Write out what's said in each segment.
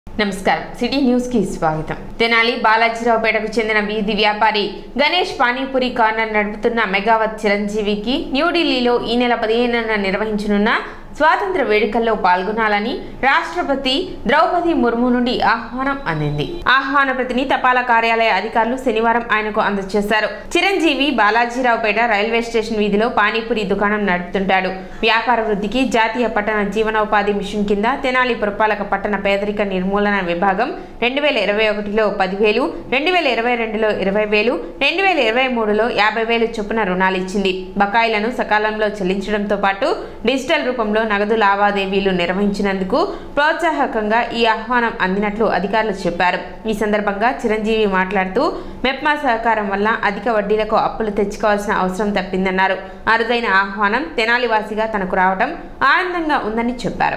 నమస్కారం city news కి స్వాగతం తెనాలి బాలాజీరావుపేటకు చెందిన వీధి వ్యాపారి గణేష్ పానీపూరి కార్నర్ నడుపుతున్న మెగావత్ చిరంజీవికి న్యూఢిల్లీలో ఈ నెల పదిహేనున నిర్వహించనున్న స్వాతంత్ర వేడుకల్లో పాల్గొనాలని రాష్ట్రపతి ద్రౌపది ముర్ము నుండి ఆహ్వానం అందింది ఆహ్వాన ప్రతిని తపాలా కార్యాలయ అధికారులు శనివారం ఆయనకు అందజేశారు చిరంజీవి బాలాజీరావుపేట రైల్వే స్టేషన్ వీధిలో పానీపూరి దుకాణం నడుపుతుంటాడు వ్యాపార వృద్ధికి జాతీయ పట్టణ జీవనోపాధి మిషన్ కింద తెనాలి పురపాలక పట్టణ పేదరిక నిర్మూలన విభాగం రెండు వేల ఇరవై ఒకటిలో పదివేలు రెండు వేల ఇరవై రెండులో ఇరవై వేలు రెండు వేల ఇరవై మూడులో యాభై వేలు చొప్పున రుణాలు ఇచ్చింది బకాయిలను సకాలంలో చెల్లించడంతో పాటు డిజిటల్ రూపంలో నగదు లావాదేవీలు నిర్వహించినందుకు ప్రోత్సాహకంగా ఈ ఆహ్వానం అందినట్లు అధికారులు చెప్పారు ఈ సందర్భంగా చిరంజీవి మాట్లాడుతూ మెప్మా సహకారం వల్ల అధిక వడ్డీలకు అప్పులు తెచ్చుకోవాల్సిన అవసరం తప్పిందన్నారు అరుదైన ఆహ్వానం తెనాలివాసిగా తనకు రావడం ఆనందంగా ఉందని చెప్పారు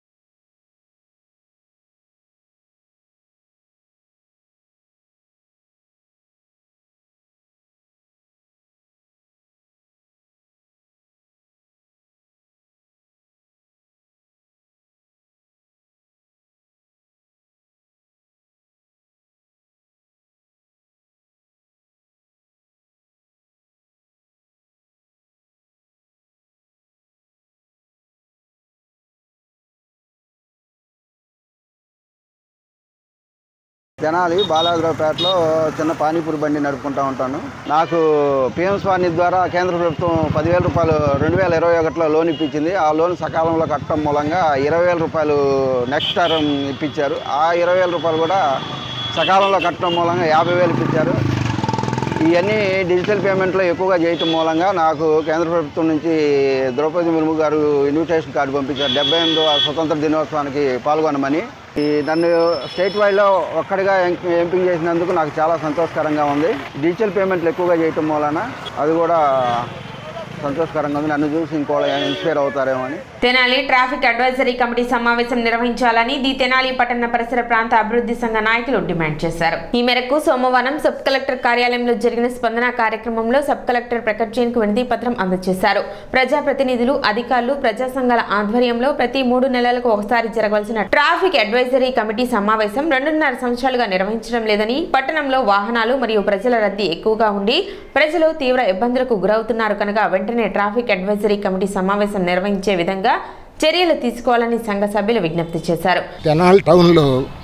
తెనాలి బాలాజీరావుపేటలో చిన్న పానీపూరి బండి నడుపుకుంటూ ఉంటాను నాకు పిఎం స్వాని ద్వారా కేంద్ర ప్రభుత్వం పదివేల రూపాయలు రెండు వేల ఇరవై ఒకటిలో లోన్ ఇప్పించింది ఆ లోన్ సకాలంలో కట్టడం మూలంగా ఇరవై వేల రూపాయలు నెక్స్ట్ టర్మ్ ఇప్పించారు ఆ ఇరవై వేల రూపాయలు కూడా సకాలంలో కట్టడం మూలంగా యాభై వేలు ఇప్పించారు ఇవన్నీ డిజిటల్ పేమెంట్లో ఎక్కువగా చేయటం మూలంగా నాకు కేంద్ర ప్రభుత్వం నుంచి ద్రౌపది ముర్ము గారు ఇన్విటేషన్ కార్డు పంపించారు డెబ్బై ఎనిమిదవ స్వతంత్ర దినోత్సవానికి పాల్గొనమని ఈ నన్ను స్టేట్ వైడ్లో ఒక్కడిగా ఎంపి- ఎంపిక చేసినందుకు నాకు చాలా సంతోషకరంగా ఉంది డిజిటల్ పేమెంట్లు ఎక్కువగా చేయటం మూలన అది కూడా సంతోషకరంగా ఉంది నన్ను చూసి ఇంకోళ్ళు ఇన్స్పైర్ అవుతారేమో అని తెనాలి ట్రాఫిక్ అడ్వైజరీ కమిటీ సమావేశం నిర్వహించాలని ది తెనాలి పట్టణ పరిసర ప్రాంత అభివృద్ధి సంఘ నాయకులు డిమాండ్ చేశారు ఈ మేరకు సోమవారం సబ్ కలెక్టర్ కార్యాలయంలో జరిగిన స్పందన కార్యక్రమంలో సబ్ కలెక్టర్ ప్రకట్ జైన్ కు వినతి పత్రం అందజేశారు ప్రజాప్రతినిధులు అధికారులు ప్రజా సంఘాల ఆధ్వర్యంలో ప్రతి మూడు నెలలకు ఒకసారి జరగవలసిన ట్రాఫిక్ అడ్వైజరీ కమిటీ సమావేశం రెండున్నర సంవత్సరాలుగా నిర్వహించడం లేదని పట్టణంలో వాహనాలు మరియు ప్రజల రద్దీ ఎక్కువగా ఉండి ప్రజలు తీవ్ర ఇబ్బందులకు గురవుతున్నారు కనుక వెంటనే ట్రాఫిక్ అడ్వైజరీ కమిటీ సమావేశం నిర్వహించే విధంగా చర్యలు తీసుకోవాలని సంఘ సభ్యులు విజ్ఞప్తి చేశారు తెనాల్ టౌన్లో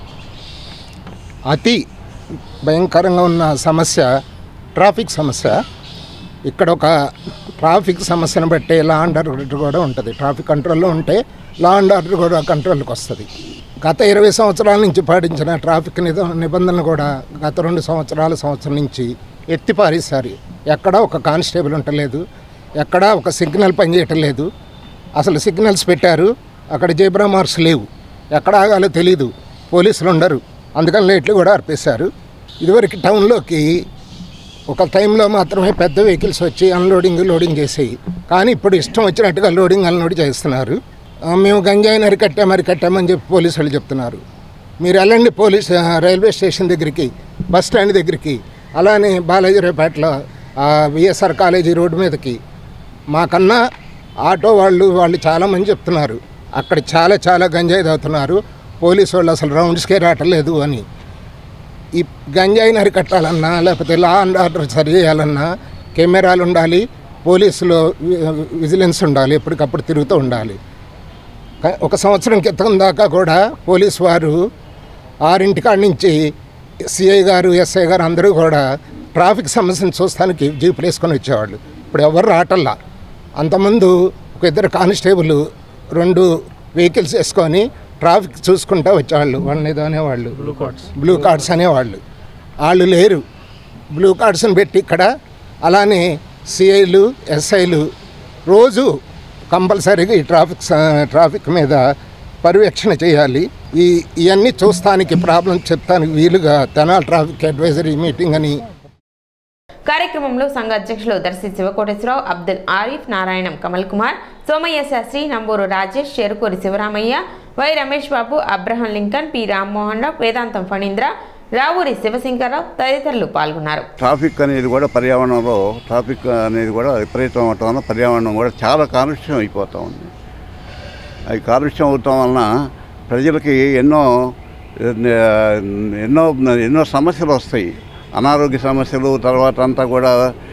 అతి భయంకరంగా ఉన్న సమస్య ట్రాఫిక్ సమస్య ఇక్కడ ఒక ట్రాఫిక్ సమస్యను బట్టి లా అండ్ ఆర్డర్ కూడా ఉంటుంది ట్రాఫిక్ కంట్రోల్లో ఉంటే లా అండ్ ఆర్డర్ కూడా కంట్రోల్కి వస్తుంది గత ఇరవై సంవత్సరాల నుంచి పాటించిన ట్రాఫిక్ నిద నిబంధనలు కూడా గత రెండు సంవత్సరాల సంవత్సరం నుంచి ఎత్తిపారేశారు ఎక్కడా ఒక కానిస్టేబుల్ ఉండలేదు ఎక్కడా ఒక సిగ్నల్ పనిచేయటం లేదు అసలు సిగ్నల్స్ పెట్టారు అక్కడ జేబ్రా మార్క్స్ లేవు ఎక్కడ ఆగాలో తెలియదు పోలీసులు ఉండరు అందుకని లేట్లు కూడా అర్పేశారు ఇదివరకు టౌన్లోకి ఒక టైంలో మాత్రమే పెద్ద వెహికల్స్ వచ్చి అన్లోడింగ్ లోడింగ్ చేసేవి కానీ ఇప్పుడు ఇష్టం వచ్చినట్టుగా లోడింగ్ అన్లోడ్ చేస్తున్నారు ఆ, మేము గంజాయిని అరికట్టాం అరికట్టామని చెప్పి పోలీసు వాళ్ళు చెప్తున్నారు మీరు వెళ్ళండి పోలీస్ ఆ, రైల్వే స్టేషన్ దగ్గరికి బస్ స్టాండ్ దగ్గరికి అలానే బాలాజీరావుపేటలో ఆ, విఎస్ఆర్ కాలేజీ రోడ్డు మీదకి మాకన్నా ఆటో వాళ్ళు వాళ్ళు చాలామంది చెప్తున్నారు అక్కడ చాలా చాలా గంజాయి తాగుతున్నారు పోలీసు వాళ్ళు అసలు రౌండ్స్కే రావట్లేదు అని ఈ గంజాయిని అరికట్టాలన్నా లేకపోతే లా అండ్ ఆర్డర్ సరి చేయాలన్నా కెమెరాలు ఉండాలి పోలీసులో వి- విజిలెన్స్ ఉండాలి ఎప్పటికప్పుడు తిరుగుతూ ఉండాలి క- ఒక సంవత్సరం క్రితం దాకా కూడా పోలీసు వారు ఆరింటికాడ నుంచి సిఐ గారు ఎస్ఐ గారు అందరూ కూడా ట్రాఫిక్ సమస్యను చూస్తానికి జీపులు వేసుకొని వచ్చేవాళ్ళు ఇప్పుడు ఎవరు రావటల్లా అంతకుముందు ఒక ఇద్దరు కానిస్టేబుల్ రెండు వెహికల్స్ వేసుకొని ట్రాఫిక్ చూసుకుంటూ వచ్చేవాళ్ళు వాళ్ళని ఏదో అనేవాళ్ళు బ్లూ కార్డ్స్ బ్లూ కార్డ్స్ అనేవాళ్ళు వాళ్ళు లేరు బ్లూ కార్డ్స్ని పెట్టి ఇక్కడ అలానే సిఐలు ఎస్ఐలు రోజు కంపల్సరీగా ఈ ట్రాఫిక్ స- ట్రాఫిక్ మీద పర్యవేక్షణ చేయాలి ఈ ఇవన్నీ చూస్తానికి ప్రాబ్లం చెప్తానికి వీలుగా తెనాలి ట్రాఫిక్ అడ్వైజరీ మీటింగ్ అని కార్యక్రమంలో సంఘ అధ్యక్షులు Darsi Siva Koteswara Rao Abdul Arif Narayanam Kamal Kumar Somayya Sastri Namburu Rajesh Cherukuri Sivaramayya Y Ramesh Babu Abraham Lincoln P Rammohan Rao Vedantam Phanindra Ravuri Shivashankar Rao తదితరులు పాల్గొన్నారు ట్రాఫిక్ అనేది కూడా పర్యావరణంలో ట్రాఫిక్ అనేది కూడా విపరీతం అవటం వల్ల పర్యావరణం కూడా చాలా కాలుష్యం అయిపోతూ ఉంది అది కాలుష్యం అవటం వలన ప్రజలకి ఎన్నో ఎన్నో ఎన్నో సమస్యలు వస్తాయి అనారోగ్య సమస్యలు తర్వాత అంతా కూడా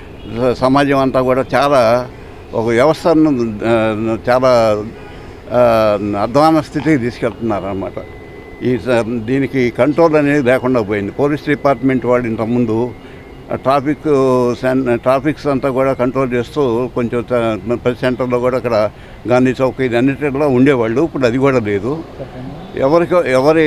సమాజం అంతా కూడా చాలా ఒక వ్యవస్థను ఆ, చాలా ఆ, అధ్వాన స్థితికి తీసుకెళ్తున్నారు అన్నమాట ఈ స- దీనికి కంట్రోల్ అనేది లేకుండా పోయింది పోలీస్ డిపార్ట్మెంట్ వాళ్ళు ఇంతకుముందు ఆ ట్రాఫిక్ సెన్- ట్రాఫిక్స్ అంతా కూడా కంట్రోల్ చేస్తూ కొంచెం త- ప్రతి సెంటర్లో కూడా అక్కడ గాంధీ చౌక్ ఇది అన్నిటిలో ఉండేవాళ్ళు ఇప్పుడు అది కూడా లేదు ఎవరికి ఎవరి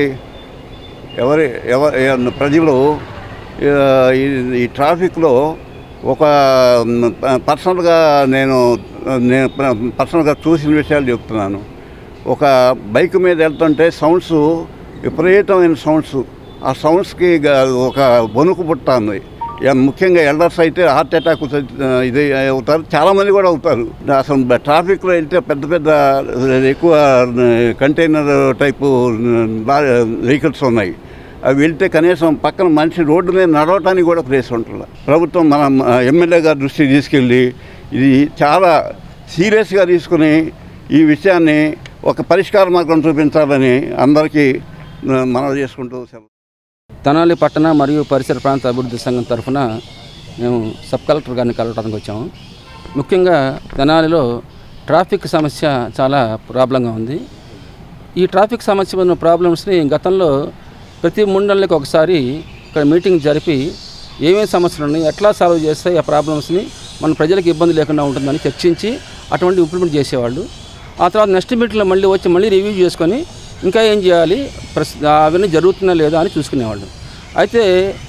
ఎవరి ఎవరి ప్రజలు ఆ, ఈ- ఈ ట్రాఫిక్లో ఒక మ్, ప- పర్సనల్గా నేను నేను ప- పర్సనల్గా చూసిన విషయాలు చెప్తున్నాను ఒక బైక్ మీద వెళ్తుంటే సౌండ్స్ విపరీతమైన సౌండ్స్ ఆ సౌండ్స్కి గ- ఒక వణుకు పుట్టాను ముఖ్యంగా ఎల్డర్స్ అయితే హార్ట్ అటాక్ ఇది అవుతారు చాలామంది కూడా అవుతారు అసలు ట్రాఫిక్లో వెళ్తే పెద్ద పెద్ద ఎక్కువ కంటైనర్ టైపు వెహికల్స్ ఉన్నాయి అవి వెళ్తే కనీసం పక్కన మనిషి రోడ్డు మీద నడవటానికి కూడా ప్లేస్ ఉంటుంది ప్రభుత్వం మన ఎమ్మెల్యే గారి దృష్టికి తీసుకెళ్ళి ఇది చాలా సీరియస్గా తీసుకుని ఈ విషయాన్ని ఒక పరిష్కార మార్గం చూపించాలని అందరికీ ఆ, మనవి చేసుకుంటూ సెలవు తెనాలి పట్టణ మరియు పరిసర ప్రాంత అభివృద్ధి సంఘం తరఫున మేము సబ్ కలెక్టర్ గారిని కలవడానికి వచ్చాము ముఖ్యంగా తెనాలిలో ట్రాఫిక్ సమస్య చాలా ప్రాబ్లంగా ఉంది ఈ ట్రాఫిక్ సమస్య ఉన్న ప్రాబ్లమ్స్ని గతంలో ప్రతి మూడు నెలలకు ఒకసారి ఇక్కడ మీటింగ్ జరిపి ఏమేమి సమస్యలు ఉన్నాయి ఎట్లా సాల్వ్ చేస్తే ఆ ప్రాబ్లమ్స్ని మన ప్రజలకు ఇబ్బంది లేకుండా ఉంటుందని చర్చించి అటువంటి ఇంప్లిమెంట్ చేసేవాళ్ళు ఆ తర్వాత నెక్స్ట్ మీటింగ్లో మళ్ళీ వచ్చి మళ్ళీ రివ్యూ చేసుకొని ఇంకా ఏం చేయాలి ప్రస్ అవన్నీ జరుగుతున్నా లేదా అని చూసుకునేవాళ్ళు అయితే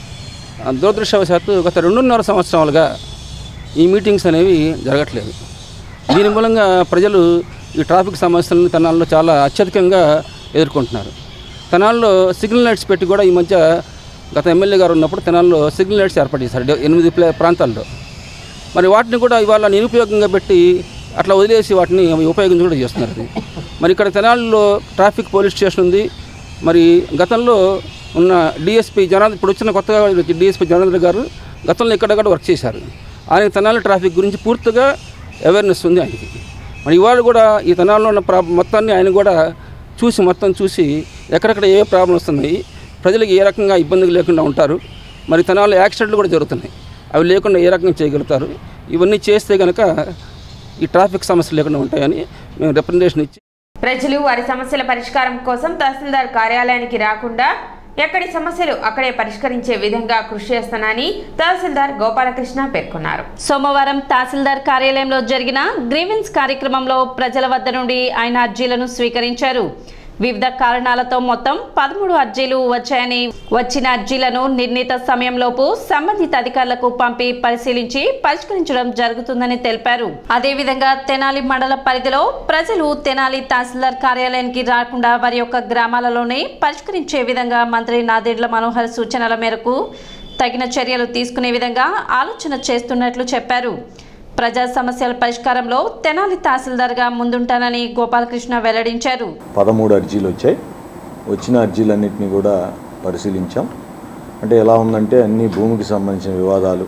ఆ, దురదృష్టవశాత్తు గత రెండున్నర సంవత్సరాలుగా ఈ మీటింగ్స్ అనేవి జరగట్లేదు దీని మూలంగా ప్రజలు ఈ ట్రాఫిక్ సమస్యలను తెనాల్లో చాలా అత్యధికంగా ఎదుర్కొంటున్నారు తెనాల్లో సిగ్నల్ లైట్స్ పెట్టి కూడా ఈ మధ్య గత ఎమ్మెల్యే గారు ఉన్నప్పుడు తెనాల్లో సిగ్నల్ లైట్స్ ఏర్పాటు చేశారు డే- ఎనిమిది ప్లే ప్రాంతాల్లో మరి వాటిని కూడా ఇవాళ నిరుపయోగంగా పెట్టి అట్లా వదిలేసి వాటిని ఉపయోగించి కూడా చేస్తున్నారు అది. మరి ఇక్కడ తెనాలిలో ట్రాఫిక్ పోలీస్ స్టేషన్ ఉంది మరి గతంలో ఉన్న డిఎస్పీ జనార్దన్ ఇప్పుడు వచ్చిన కొత్తగా డిఎస్పీ జనార్దన్ గారు గతంలో ఇక్కడ కూడా వర్క్ చేశారు ఆయన తెనాలి ట్రాఫిక్ గురించి పూర్తిగా అవేర్నెస్ ఉంది ఆయనకి మరి ఇవాళ కూడా ఈ తెనాలిలో ఉన్న ప్రా మొత్తాన్ని ఆయన కూడా చూసి మొత్తం చూసి ఎక్కడెక్కడ ఏ ప్రాబ్లమ్స్ వస్తున్నాయి ప్రజలకు ఏ రకంగా ఇబ్బందులు లేకుండా ఉంటారు మరి తెనాలి యాక్సిడెంట్లు కూడా జరుగుతున్నాయి అవి లేకుండా ఏ రకంగా చేయగలుగుతారు ఇవన్నీ చేస్తే కనుక ఈ ట్రాఫిక్ సమస్యలు లేకుండా ఉంటాయని మేము రిప్రజెంటేషన్ ఇచ్చి ప్రజలు వారి సమస్యల పరిష్కారం కోసం తహసీల్దార్ కార్యాలయానికి రాకుండా ఎక్కడి సమస్యలు అక్కడే పరిష్కరించే విధంగా కృషి చేస్తానని తహసీల్దార్ గోపాలకృష్ణ పేర్కొన్నారు సోమవారం తహసీల్దార్ కార్యాలయంలో జరిగిన గ్రీవెన్స్ కార్యక్రమంలో ప్రజల వద్ద నుండి ఆయన అర్జీలను స్వీకరించారు వివిధ కారణాలతో మొత్తం పదమూడు అర్జీలు వచ్చాయని వచ్చిన అర్జీలను నిర్ణీత సమయంలోపు సంబంధిత అధికారులకు పంపి పరిశీలించి పరిష్కరించడం జరుగుతుందని తెలిపారు అదేవిధంగా తెనాలి మండల పరిధిలో ప్రజలు తెనాలి తహసీల్దార్ కార్యాలయానికి రాకుండా వారి యొక్క గ్రామాలలోనే పరిష్కరించే విధంగా మంత్రి నాదెండ్ల మనోహర్ సూచనల మేరకు తగిన చర్యలు తీసుకునే విధంగా ఆలోచన చేస్తున్నట్లు చెప్పారు ప్రజా సమస్యల పరిష్కారంలో తెనాలి తహసీల్దార్గా ముందుంటానని గోపాలకృష్ణ వెల్లడించారు పదమూడు అర్జీలు వచ్చాయి వచ్చిన అర్జీలన్నింటినీ కూడా పరిశీలించాం అంటే ఎలా ఉందంటే అన్ని భూమికి సంబంధించిన వివాదాలు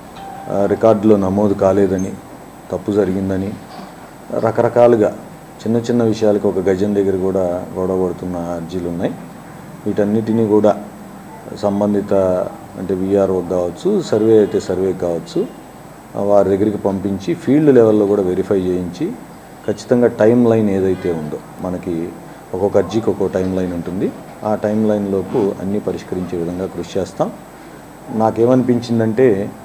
ఆ, రికార్డులో నమోదు కాలేదని తప్పు జరిగిందని రకరకాలుగా చిన్న చిన్న విషయాలకు ఒక గజం దగ్గర కూడా గొడవ పడుతున్న అర్జీలు ఉన్నాయి వీటన్నిటినీ కూడా సంబంధిత అంటే విఆర్ఓ కావచ్చు సర్వే అయితే సర్వే కావచ్చు ఆ, వారి దగ్గరికి పంపించి ఫీల్డ్ లెవెల్లో కూడా వెరిఫై చేయించి ఖచ్చితంగా టైం లైన్ ఏదైతే ఉందో మనకి ఒక్కొక్క అర్జీకి ఒక్కొక్క టైం లైన్ ఉంటుంది ఆ టైం లైన్ లోపు అన్నీ పరిష్కరించే విధంగా కృషి చేస్తాం నాకేమనిపించిందంటే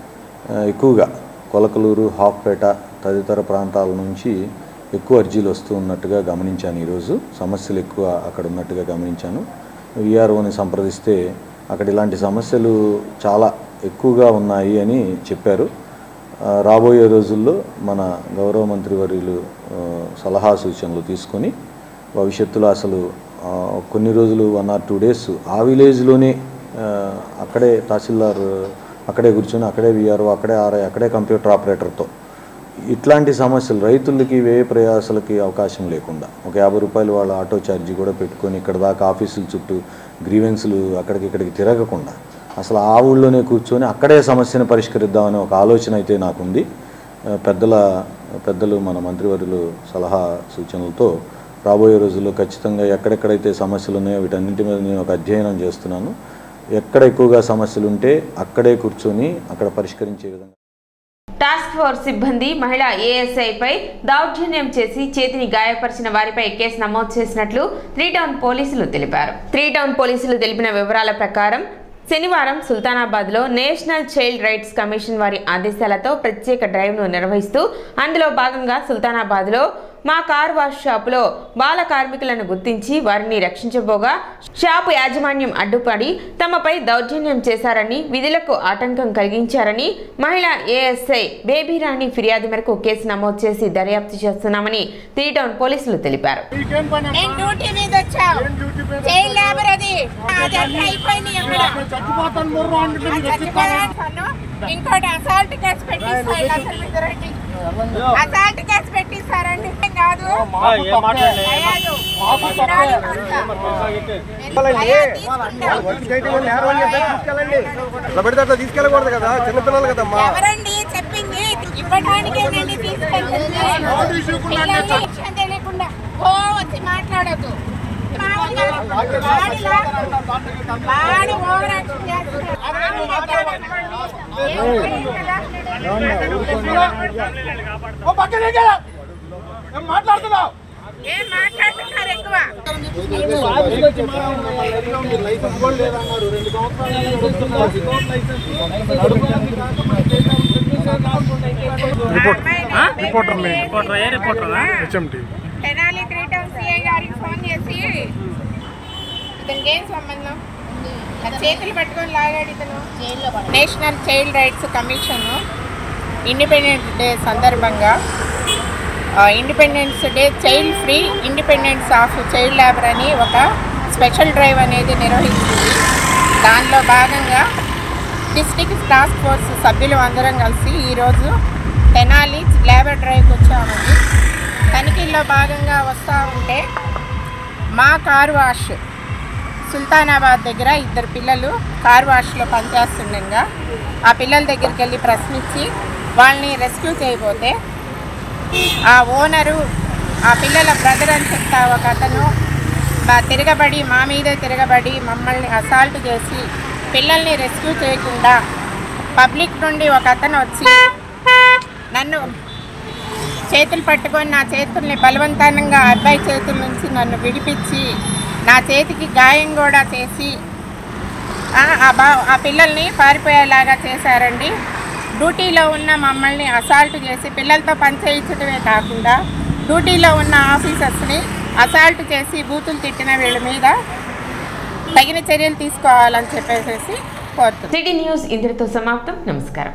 ఆ, ఎక్కువగా కొలకలూరు హాఫ్పేట తదితర ప్రాంతాల నుంచి ఎక్కువ అర్జీలు వస్తూ ఉన్నట్టుగా గమనించాను ఈరోజు సమస్యలు ఎక్కువ అక్కడ ఉన్నట్టుగా గమనించాను విఆర్ఓని సంప్రదిస్తే అక్కడ ఇలాంటి సమస్యలు చాలా ఎక్కువగా ఉన్నాయి అని చెప్పారు ఆ, రాబోయే రోజుల్లో మన గౌరవ మంత్రివర్యులు ఆ, సలహా సూచనలు తీసుకొని భవిష్యత్తులో అసలు ఆ, కొన్ని రోజులు వన్ ఆర్ టూ డేస్ ఆ విలేజ్లోనే ఆ, అక్కడే తహసీల్దార్ అక్కడే కూర్చొని అక్కడే విఆర్ఓ అక్కడే ఆర్ఐ అక్కడే కంప్యూటర్ ఆపరేటర్తో ఇట్లాంటి సమస్యలు రైతులకి వ్యయ ప్రయాసాలకి అవకాశం లేకుండా ఒక యాభై రూపాయలు వాళ్ళ ఆటో ఛార్జీ కూడా పెట్టుకొని ఇక్కడ దాకా ఆఫీసుల చుట్టూ గ్రీవెన్స్లు అక్కడికి ఇక్కడికి తిరగకుండా అసలు ఆ ఊళ్ళోనే కూర్చొని అక్కడే సమస్యను పరిష్కరిద్దామనే ఒక ఆలోచన అయితే నాకుంది ఆ, పెద్దల పెద్దలు మన మంత్రివర్యులు సలహా సూచనలతో రాబోయే రోజుల్లో ఖచ్చితంగా ఎక్కడెక్కడైతే సమస్యలు ఉన్నాయో వీటన్నింటి మీద నేను ఒక అధ్యయనం చేస్తున్నాను ఎక్కడ ఎక్కువగా సమస్యలు ఉంటే అక్కడే కూర్చొని అక్కడ పరిష్కరించే విధంగా టాస్క్ ఫోర్స్ సిబ్బంది మహిళా ఏఎస్ఐపై దౌర్జన్యం చేసి చేతిని గాయపరిచిన వారిపై కేసు నమోదు చేసినట్లు త్రీ టౌన్ పోలీసులు తెలిపారు త్రీ టౌన్ పోలీసులు తెలిపిన వివరాల ప్రకారం శనివారం సుల్తానాబాద్లో నేషనల్ చైల్డ్ రైట్స్ కమిషన్ వారి ఆదేశాలతో ప్రత్యేక డ్రైవ్ను నిర్వహిస్తూ అందులో భాగంగా సుల్తానాబాద్లో మా కార్ వాష్ షాపులో బాల కార్మికులను గుర్తించి వారిని రక్షించబోగా షాపు యాజమాన్యం అడ్డుపడి తమపై దౌర్జన్యం చేశారని విధులకు ఆటంకం కలిగించారని మహిళా ఏఎస్ఐ బేబీరాణి ఫిర్యాదు మేరకు కేసు నమోదు చేసి దర్యాప్తు చేస్తున్నామని త్రీ టౌన్ పోలీసులు తెలిపారు నేను డ్యూటీ మీద వచ్చావు చైల్డ్ లేబర్ అది అది అట్లా అయిపోయింది అక్కడ ఆ చచ్చిపోయాను. ఇంకోటి అసాల్ట్ కేసు పెట్టిస్తారు అసలు మీద రండి. అసాల్ట్ కేసు పెట్టిస్తారండి ఏం కాదు అయ్యాదు. నాది అంతా. అయ్యా, తీసుకుంటా. తీసుకెళ్ళకూడదు కదా చిన్నపిల్లలు కదమ్మా ఎవరండి చెప్పింది ఇవ్వడానికేనండి తీసుకెళ్తుంది పిల్లల్ని విషయం తెలియకుండా ఓ వచ్చి మాట్లాడద్దు వాడు ఓవర్ యాక్షన్ చేస్తున్నాడు. ఏం మాట్లాడుతున్నారు ఎక్కువ తెనాలి త్రీ టౌన్ సిఐ గారికి ఫోన్ చేసి ఇతనికి ఏం సంబంధం నా చేతులు పట్టుకొని లాగాడు ఇతను national child rights commission independence day సందర్భంగా independence day child free independence of child labour అని ఒక స్పెషల్ డ్రైవ్ అనేది నిర్వహించింది దానిలో భాగంగా డిస్టిక్ టాస్క్ ఫోర్స్ సభ్యులు అందరం కలిసి ఈరోజు తెనాలి లేబర్ డ్రైవ్కి వచ్చామండి తనిఖీల్లో భాగంగా వస్తూ ఉంటే మా కార్ వాష్ సుల్తానాబాద్ దగ్గర ఇద్దరు పిల్లలు కార్ వాష్లో పనిచేస్తుండగా ఆ పిల్లల దగ్గరికి వెళ్ళి ప్రశ్నించి వాళ్ళని రెస్క్యూ చేయబోతే ఆ ఓనరు ఆ పిల్లల బ్రదర్ అని చెప్తా ఒక అతను మా తిరగబడి మా మీదే తిరగబడి మమ్మల్ని అసాల్ట్ చేసి పిల్లల్ని రెస్క్యూ చేయకుండా పబ్లిక్ నుండి ఒక అతను వచ్చి నన్ను చేతులు పట్టుకొని నా చేతుల్ని బలవంతంగా ఆ అబ్బాయి చేతుల నుంచి నన్ను విడిపించి నా చేతికి గాయం కూడా చేసి ఆ ఆ బా ఆ పిల్లల్ని పారిపోయేలాగా చేశారండి డ్యూటీలో ఉన్న మమ్మల్ని అసాల్ట్ చేసి పిల్లలతో పని చేయించడమే కాకుండా డ్యూటీలో ఉన్న ఆఫీసర్స్ని అసాల్ట్ చేసి బూతులు తిట్టిన వీళ్ళ మీద తగిన చర్యలు తీసుకోవాలని చెప్పేసి కోరుతున్నాను సిటీ న్యూస్ ఇంతటితో సమాప్తం నమస్కారం